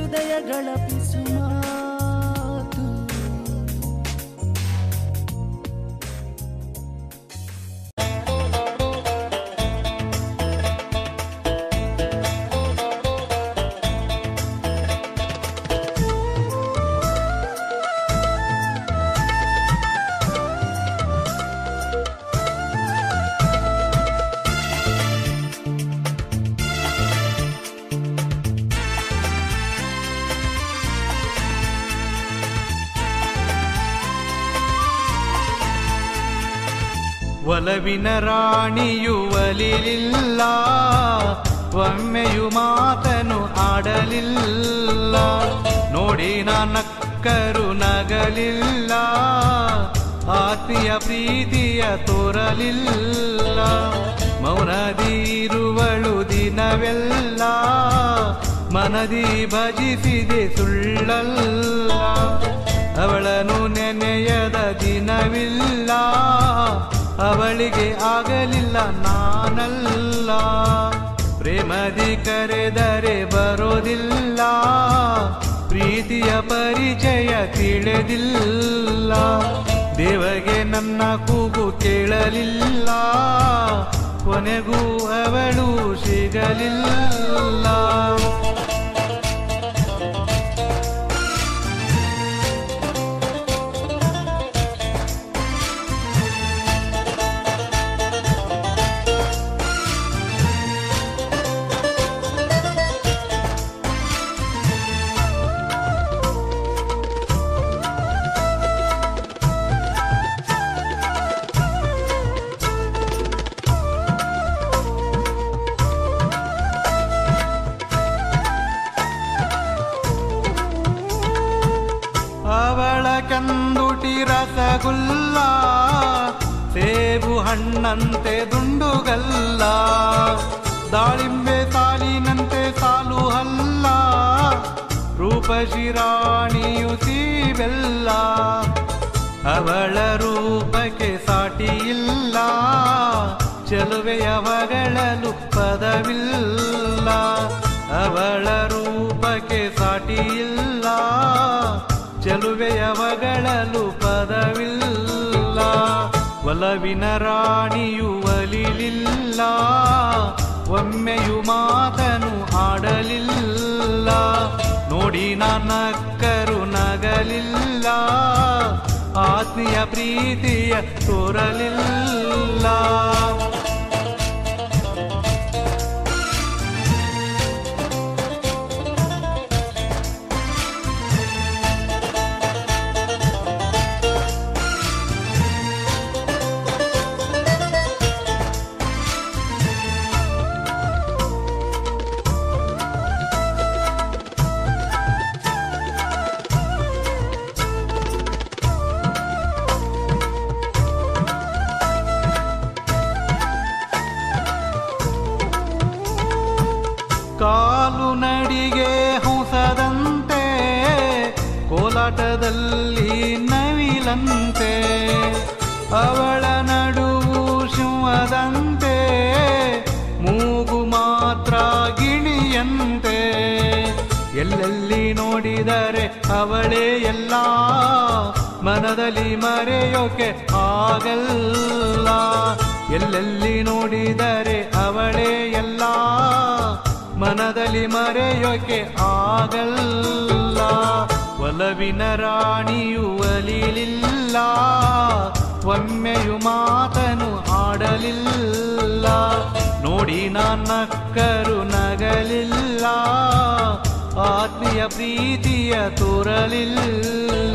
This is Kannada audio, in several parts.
ಹೃದಯಗಳ ಪಿಸುಮಾತು ಒಲವಿನ ರಾಣಿಯು ಒಲಿಲಿಲ್ಲ ಒಮ್ಮೆಯು ಮಾತನು ಆಡಲಿಲ್ಲ ನೋಡಿ ನಕ್ಕರು ನಗಲಿಲ್ಲ ಆತ್ಮೀಯ ಪ್ರೀತಿಯ ತೋರಲಿಲ್ಲ ಮೌನದಿ ಇರುವಳು ದಿನವೆಲ್ಲ ಮನದಿ ಭಜಿಸಿದೆ ಸುಳ್ಳಲ್ಲ ಅವಳನು ನೆನೆಯದ ದಿನವಿಲ್ಲ ಅವಳಿಗೆ ಆಗಲಿಲ್ಲ ನಾನಲ್ಲ ಪ್ರೇಮದಿ ಕರೆದರೆ ಬರೋದಿಲ್ಲ ಪ್ರೀತಿಯ ಪರಿಚಯ ತಿಳಿದಿಲ್ಲ ದೇವಗೆ ನನ್ನ ಕೂಗು ಕೇಳಲಿಲ್ಲ ಕೊನೆಗೂ ಅವಳು ಸಿಗಲಿಲ್ಲ ಅವಳ ಕಂದುಟಿ ರಸಗುಲ್ಲ ಸೇಬು ಹಣ್ಣಂತೆ ದುಂಡುಗಲ್ಲ ದಾಳಿಂಬೆ ಸಾಲಿನಂತೆ ಸಾಲು ಹಲ್ಲ ರೂಪಶಿರಾಣಿಯು ಸೀಬೆಲ್ಲ ಅವಳ ರೂಪಕ್ಕೆ ಸಾಟಿ ಇಲ್ಲ ಚೆಲುವೆಯ ಮಗಳಲು ಪದವಿಲ್ಲ ಅವಳ ರೂಪಕ್ಕೆ ಸಾಟಿ ಇಲ್ಲ ಚೆಲುವೆಯ ಮಗಳಲು ಪದವಿಲ್ಲ ಒಲವಿನ ರಾಣಿಯು ಒಲಿಲಿಲ್ಲ ಒಮ್ಮೆಯು ಮಾತನು ಆಡಲಿಲ್ಲ ನೋಡಿ ನಕ್ಕರು ನಗಲಿಲ್ಲ ಆತ್ಮೀಯ ಪ್ರೀತಿಯ ತೋರಲಿಲ್ಲ ಕಾಲು ನಡಿಗೆ ಹೊಸದಂತೆ ಕೋಲಾಟದಲ್ಲಿ ನವಿಲಂತೆ ಅವಳ ನಡುವು ಶಿವದಂತೆ ಮೂಗು ಮಾತ್ರ ಗಿಣಿಯಂತೆ ಎಲ್ಲೆಲ್ಲಿ ನೋಡಿದರೆ ಅವಳೇ ಎಲ್ಲ ಮನದಲ್ಲಿ ಮರೆಯೋಕೆ ಆಗಲ್ಲ ಎಲ್ಲೆಲ್ಲಿ ನೋಡಿದರೆ ಅವಳೇ ಎಲ್ಲ ಮನದಲ್ಲಿ ಮರೆಯೋಕೆ ಆಗಲ್ಲ ಒಲವಿನ ರಾಣಿಯು ಒಲಿಲಿಲ್ಲ ಒಮ್ಮೆಯು ಮಾತನು ಆಡಲಿಲ್ಲ ನೋಡಿ ನಕ್ಕರು ನಗಲಿಲ್ಲ ಆತ್ಮೀಯ ಪ್ರೀತಿಯ ತೋರಲಿಲ್ಲ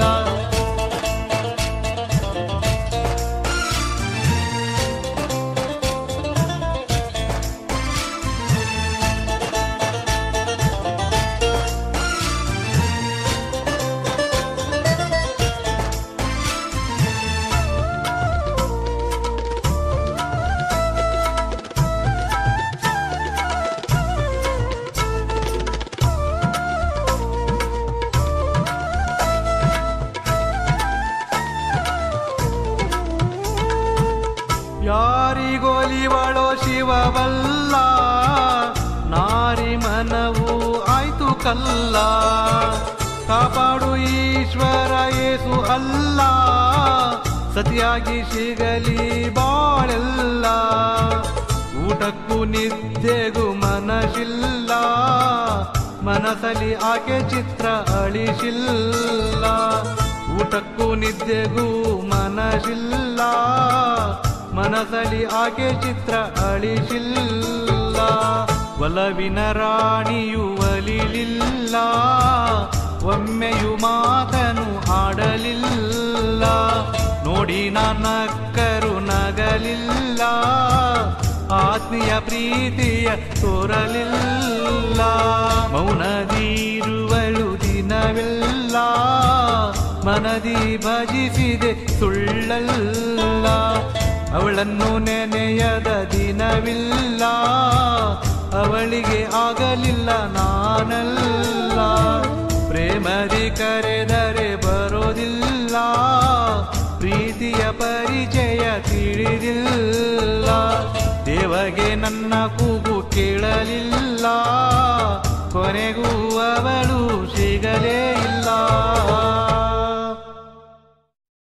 ಅಲ್ಲ ಕಾಪಾಡು ಈಶ್ವರ ಏಸು ಅಲ್ಲ ಸತಿಯಾಗಿ ಸಿಗಲಿ ಬಾಳೆಲ್ಲ ಊಟಕ್ಕೂ ನಿದ್ದೆಗೂ ಮನಸ್ಸಿಲ್ಲ ಮನಸಲಿ ಆಕೆ ಚಿತ್ರ ಅಳಿಸಿಲ್ಲ ಊಟಕ್ಕೂ ನಿದ್ದೆಗೂ ಮನಸ್ಸಿಲ್ಲ ಮನಸಲಿ ಆಕೆ ಚಿತ್ರ ಅಳಿಸಿಲ್ಲ ಒಲವಿನ ರಾಣಿಯು ಒಲಿಲಿಲ್ಲ ಒಮ್ಮೆಯು ಮಾತನು ಆಡಲಿಲ್ಲ ನೋಡಿ ನಕ್ಕರು ನಗಲಿಲ್ಲ ಆತ್ಮೀಯ ಪ್ರೀತಿಯ ತೋರಲಿಲ್ಲ ಮೌನದೀರುವಳು ದಿನವೆಲ್ಲ ಮನದಿ ಭಜಿಸಿದೆ ಸುಳ್ಳಲ್ಲ ಅವಳನ್ನು ನೆನೆಯದ ದಿನವಿಲ್ಲ ಅವಳಿಗೆ ಆಗಲಿಲ್ಲ ನಾನಲ್ಲ ಪ್ರೇಮದಿ ಕರೆದರೆ ಬರೋದಿಲ್ಲ ಪ್ರೀತಿಯ ಪರಿಚಯ ತಿಳಿದಿಲ್ಲ ದೇವಗೆ ನನ್ನ ಕೂಗು ಕೇಳಲಿಲ್ಲ ಕೊನೆಗೂ ಅವಳು ಸಿಗಲೇ ಇಲ್ಲ